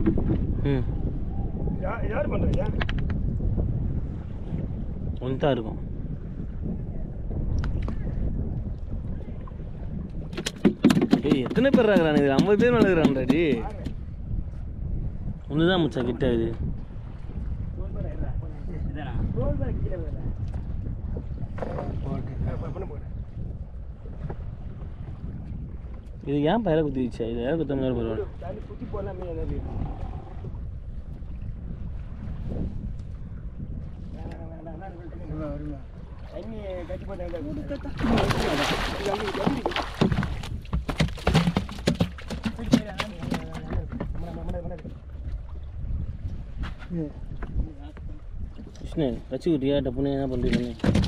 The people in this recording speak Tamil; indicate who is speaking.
Speaker 1: ம்
Speaker 2: யா- யார் பண்ணுறீங்க
Speaker 1: ஒன்று தான் இருக்கும் ஏய் எத்தனை பேர் இருக்கிறாங்க இது ஐம்பது பேர் மேலே இருக்கிறான்டாடி ஒன்று தான் மச்சான் கிட்ட இது
Speaker 2: ரோல் பேக் கீழே விழல. ஆ, பண்ணு போகிறேன்
Speaker 1: இது ஏன் பயிர குத்திடுச்சா இது யாரும் குத்த மாதிரி பரவாயில்ல
Speaker 2: தண்ணி குத்தி போடலாமே என்னது வேணாம், வேணாம், வேணாம், விட்டுருங்க. தண்ணி கட்டி போட்டாங்க
Speaker 1: கிருஷ்ணன் வச்சு குட்டியா டப்புன்னு என்ன பண்ணுறீங்க